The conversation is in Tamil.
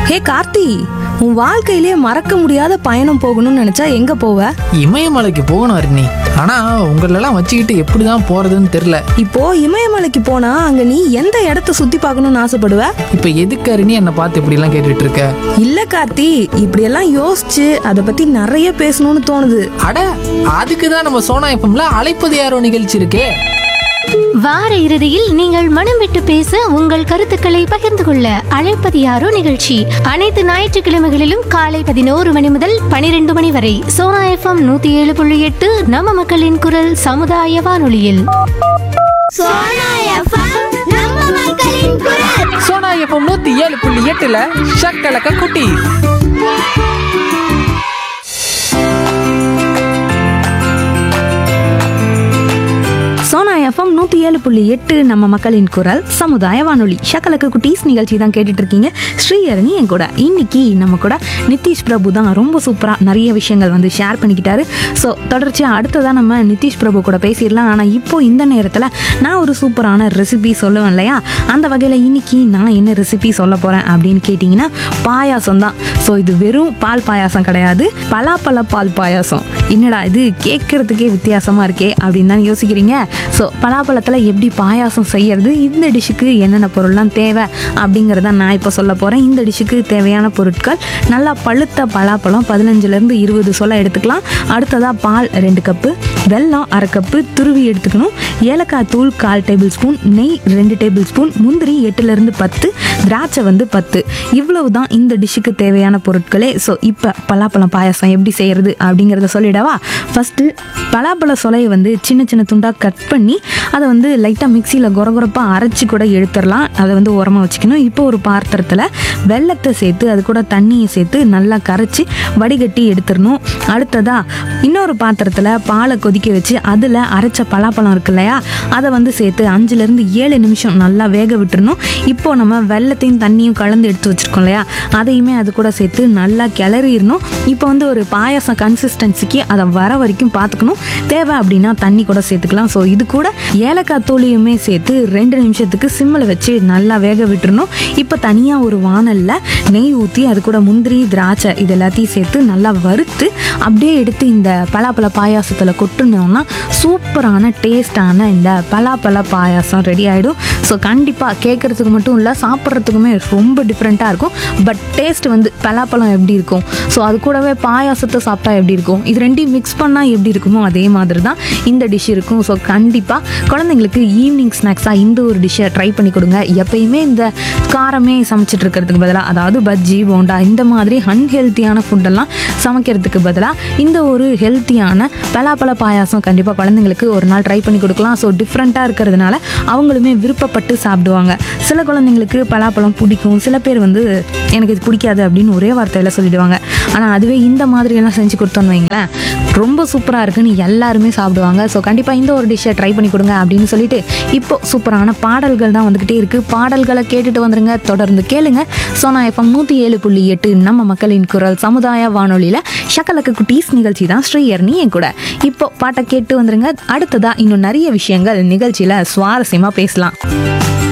ஹே கார்த்தி உன் வாழ்க்கையிலே மறக்க முடியாத பயணம் போகணும்னு நினைச்சா எங்க போவ இமயமலைக்கு போகணும் அருணி ஆனா உங்களெல்லாம் வச்சுக்கிட்டு எப்படிதான் போறதுன்னு தெரியல இப்போ இமயமலைக்கு போனா அங்க நீ எந்த இடத்த சுத்தி பார்க்கணும்னு ஆசைப்படுவ இப்ப எதுக்கு அருணி என்னை பார்த்து இப்படி எல்லாம் கேட்டுட்டு இருக்க இல்ல கார்த்தி இப்படியெல்லாம் யோசிச்சு அதை பத்தி நிறைய பேசணும்னு தோணுது அட அதுக்கு தான் நம்ம சோனா எஃப்எம்ல அழைப்பது யாரோ நிகழ்ச்சி இருக்கே வார இறுதியில் நீங்கள் மனம் விட்டு பேச உங்கள் கருத்துக்களை பகிர்ந்து கொள்ள அழைப்பது யாரோ நிகழ்ச்சி அனைத்து ஞாயிற்றுக்கிழமைகளிலும் காலை பதினோரு மணி முதல் பனிரெண்டு மணி வரை சோனா எஃப்எம் நூத்தி ஏழு புள்ளி எட்டு நம்ம மக்களின் குரல் சமுதாய வானொலியில் சோனா எஃப்எம் நம்ம மக்களின் குரல் சோனா எஃப்எம் நூத்தி ஏழு புள்ளி எட்டுல ஷக்கலக்க குட்டி சோனா எஃப்எம் நூத்தி ஏழு புள்ளி எட்டு நம்ம மக்களின் குரல் சமுதாய வானொலி ஷக்கலக்கு குட்டீஸ் நிகழ்ச்சி தான் கேட்டுட்டு இருக்கீங்க ஸ்ரீஹரணி என் கூட இன்னைக்கு நம்ம கூட நிதிஷ் பிரபு தான் ரொம்ப சூப்பரா நிறைய விஷயங்கள் வந்து ஷேர் பண்ணிக்கிட்டாரு ஸோ தொடர்ச்சியா அடுத்ததான் நம்ம நிதிஷ் பிரபு கூட பேசிடலாம் ஆனா இப்போ இந்த நேரத்துல நான் ஒரு சூப்பரான ரெசிபி சொல்லுவேன் இல்லையா அந்த வகையில இன்னைக்கு நான் என்ன ரெசிபி சொல்ல போறேன் அப்படின்னு கேட்டிங்கன்னா பாயாசம் தான் ஸோ இது வெறும் பால் பாயாசம் கிடையாது பலாப்பழ பால் பாயாசம் என்னடா இது கேட்கறதுக்கே வித்தியாசமா இருக்கே அப்படின்னு தான் யோசிக்கிறீங்க ஸோ பலாப்பழத்தில் எப்படி பாயாசம் செய்யறது இந்த டிஷ்ஷுக்கு என்னென்ன பொருள்லாம் தேவை அப்படிங்கிறத நான் இப்போ சொல்ல போகிறேன் இந்த டிஷ்ஷுக்கு தேவையான பொருட்கள் நல்லா பழுத்த பலாப்பழம் பதினஞ்சுலேருந்து இருபது சொல்ல எடுத்துக்கலாம் அடுத்ததாக பால் ரெண்டு கப்பு வெல்லம் அரை கப்பு துருவி எடுத்துக்கணும் ஏலக்காய் தூள் கால் டேபிள் ஸ்பூன் நெய் ரெண்டு டேபிள் ஸ்பூன் முந்திரி எட்டுலேருந்து பத்து திராட்சை வந்து பத்து இவ்வளவு தான் இந்த டிஷ்ஷுக்கு தேவையான பொருட்களே ஸோ இப்போ பலாப்பழம் பாயாசம் எப்படி செய்யறது அப்படிங்கிறத சொல்லிடவா ஃபஸ்ட்டு பலாப்பழ சொலையை வந்து சின்ன சின்ன துண்டாக கட் பண்ணி அதை வந்து லைட்டாக மிக்சியில் கொரகொரப்பாக அரைச்சி கூட எடுத்துடலாம் அதை வந்து உரமாக வச்சுக்கணும் இப்போ ஒரு பாத்திரத்தில் வெள்ளத்தை சேர்த்து அது கூட தண்ணியை சேர்த்து நல்லா கரைச்சி வடிகட்டி எடுத்துடணும் அடுத்ததாக இன்னொரு பாத்திரத்தில் பாலை கொதிக்க வச்சு அதில் அரைச்ச பலாப்பழம் இருக்கு இல்லையா அதை வந்து சேர்த்து அஞ்சுலேருந்து ஏழு நிமிஷம் நல்லா வேக விட்டுறணும் இப்போ நம்ம வெள்ளத்தையும் தண்ணியும் கலந்து எடுத்து வச்சிருக்கோம் இல்லையா அதையுமே அது கூட சேர்த்து நல்லா கிளறிடணும் இப்போ வந்து ஒரு பாயாசம் கன்சிஸ்டன்சிக்கு அதை வர வரைக்கும் பார்த்துக்கணும் தேவை அப்படின்னா தண்ணி கூட சேர்த்துக்கலாம் ஸோ இது கூட ஏலக்காய் தூளியுமே சேர்த்து ரெண்டு நிமிஷத்துக்கு சிம்மில் வச்சு நல்லா வேக விட்டுறணும் இப்போ தனியாக ஒரு வானலில் நெய் ஊற்றி அது கூட முந்திரி திராட்சை இது எல்லாத்தையும் சேர்த்து நல்லா வறுத்து அப்படியே எடுத்து இந்த பலாப்பழ பாயாசத்தில் கொட்டுனோம்னா சூப்பரான டேஸ்டான இந்த பலாப்பழ பாயாசம் ரெடி ஆகிடும் ஸோ கண்டிப்பாக கேட்குறதுக்கு மட்டும் இல்லை சாப்பிட்றதுக்குமே ரொம்ப டிஃப்ரெண்ட்டாக இருக்கும் பட் டேஸ்ட் வந்து பலாப்பழம் எப்படி இருக்கும் ஸோ அது கூடவே பாயாசத்தை சாப்பிட்டா எப்படி இருக்கும் இது ரெண்டையும் மிக்ஸ் பண்ணால் எப்படி இருக்குமோ அதே மாதிரி தான் இந்த டிஷ் இருக்கும் ஸோ கண்டிப்பாக குழந்தைங்களுக்கு ஈவினிங் ஸ்நாக்ஸாக இந்த ஒரு டிஷ்ஷை ட்ரை பண்ணி கொடுங்க எப்பயுமே இந்த காரமே சமைச்சிட்டு இருக்கிறதுக்கு பதிலாக அதாவது பஜ்ஜி போண்டா இந்த மாதிரி அன்ஹெல்த்தியான ஃபுட்டெல்லாம் சமைக்கிறதுக்கு பதிலாக இந்த ஒரு ஹெல்த்தியான பலாப்பழ பாயாசம் கண்டிப்பாக குழந்தைங்களுக்கு ஒரு நாள் ட்ரை பண்ணி கொடுக்கலாம் ஸோ டிஃப்ரெண்ட்டாக இருக்கிறதுனால அவங்களுமே விருப்பப்பட்டு சாப்பிடுவாங்க சில குழந்தைங்களுக்கு பலாப்பழம் பிடிக்கும் சில பேர் வந்து எனக்கு இது பிடிக்காது அப்படின்னு ஒரே வார்த்தையில் சொல்லிடுவாங்க ஆனால் அதுவே இந்த மாதிரியெல்லாம் செஞ்சு கொடுத்தோன்னு வைங்களேன் ரொம்ப சூப்பராக இருக்குன்னு எல்லாருமே சாப்பிடுவாங்க ஸோ கண்டிப்பாக இந்த ஒரு டிஷ்ஷை ட்ரை பண்ணி கொடுங்க அப்படின்னு சொல்லிட்டு இப்போ சூப்பரான பாடல்கள் தான் வந்துக்கிட்டே இருக்குது பாடல்களை கேட்டுட்டு வந்துருங்க தொடர்ந்து கேளுங்க சோனா எஃப்எம் நூற்றி ஏழு புள்ளி எட்டு நம்ம மக்களின் குரல் சமுதாய வானொலியில் ஷக்கலக்கு குட்டீஸ் நிகழ்ச்சி தான் ஸ்ரீயர்னி என் கூட இப்போ பாட்டை கேட்டு வந்துருங்க அடுத்ததா இன்னும் நிறைய விஷயங்கள் நிகழ்ச்சியில் சுவாரஸ்யமாக பேசலாம்